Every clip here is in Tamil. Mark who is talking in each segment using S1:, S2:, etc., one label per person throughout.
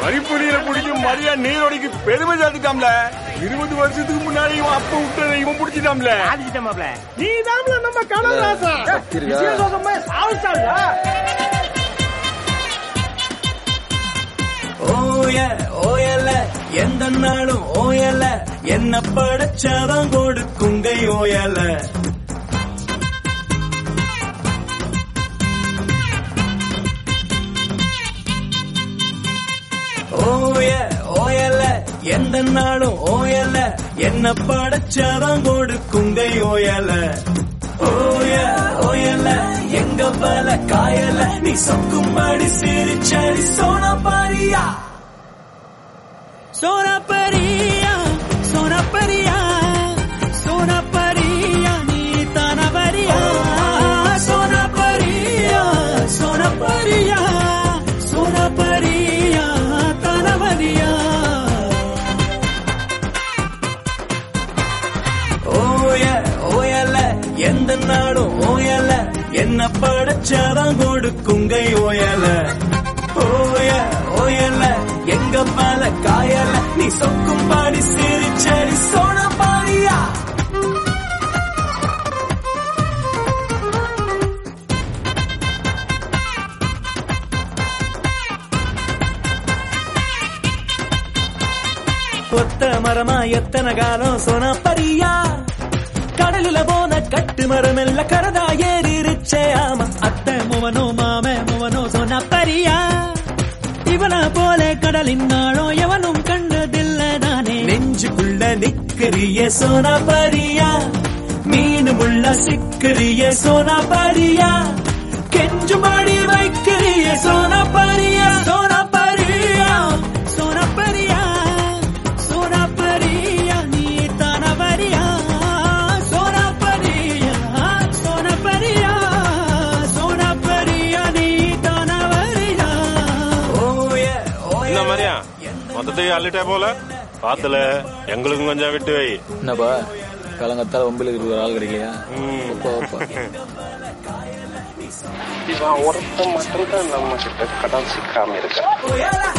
S1: மணிப்புலியில பிடிக்கும் மரியா நீரோடிக்கு பெருமை சேர்த்துட்டாம்ல இருபது வருஷத்துக்கு முன்னாடி இவன் அப்ப விட்டதை இவன் பிடிச்சிட்டாம்ல
S2: நீ தாம்ல நம்ம கடல் ராசா விசேஷமா சாவிச்சாங்க
S3: ஓய ஓயல எந்த நாளும் ஓயல என்ன படைச்சவன் கொடுக்குங்கை ஓயல ஓய ஓயல எந்த நாளும் ஓயல என்ன படைச்சவன் கொடுக்குங்கை ஓயல ஓய ஓயல எங்க பல காயல நீ சொக்கும்படி சிரிச்சடி சோனா பாரியா சோனா பரியா சோனா பரியா சோனா பரியா நீ தான பரியா சோனா பரியா சோனா பரியா சோனா பரியா தான பரியா ஓய ஓயல எந்த நாடும் ஓயல என்ன படைச்சவன் கொடுக்குங்கை ஓயல ஓய ஓயல எங்க மேல காயல நீ சொக்கும் பாடி சிரிச்சடி சோன பாரியா ஒத்த மரமா எத்தனை காலம் சொன பரியா கடலில போன கட்டு மரம் எல்ல கரதா ஏறிருச்சே ஆமா அத்தை முவனோ மாம முவனோ சொன்ன பரியா இவன போல கடலின் நாளோ எவனும் கண்டதில்ல நானே நெஞ்சுக்குள்ள நிக்கிறிய சோனா பரியா மீனுமுள்ள சிக்கிறிய சோனா பரியா கெஞ்சு மாடி வைக்கிறிய சோனா பரியா சோனா பரியா சோனா பரியா சோனா பரியா நீ தான பரியா சோனா பரியா சோனா பரியா சோனா பரியா நீ தான பரியா ஓய
S4: என்ன மாதிரியா மொத்தத்தையும் அள்ளிட்டே போல பாத்துல எங்களுக்கும் கொஞ்சம் விட்டு வை
S5: என்னப்பா காலங்கத்தால ஒன்பதுல ஒரு ஆள் கிடைக்கலையா ஒப்பா ஒப்பா
S6: இவன் ஒருத்தன் மட்டும்தான் நம்ம கிட்ட கடன் சிக்காம இருக்கான்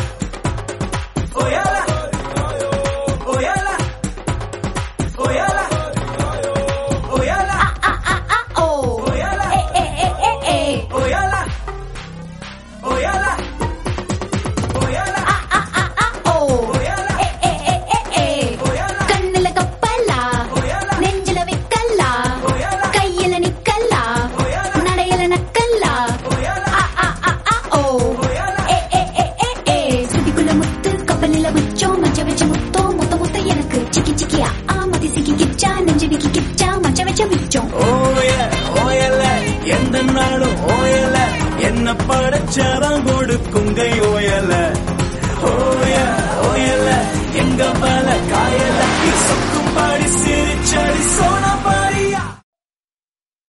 S7: கண்ணுல கப்பலா நெஞ்சில வைக்கல்லா கையில நிக்கல்லா நடையில நக்கல்லா ஆ, ஆ, ஆ, ஆ, ஓ. ஏ, ஏ, ஏ, ஏ, ஏ. சுதிக்குள்ள முத்து கப்பலில வச்சோம் மச்ச வச்ச முத்தோ முத்த முத்த எனக்கு சிக்கி சிக்கியா ஆ மதி சிக்கி கிச்சா நெஞ்சு விக்கி கிச்சா மச்ச வச்ச மிச்சம்
S3: ஓய ஓயல எந்த நாளும் ஓயல என்ன படைச்சவன் கொடுக்குங்கை ஓயல ஓய ஓயல எங்க பல காயல நீ சொக்கும் பாடி சிரிச்சடி சோனா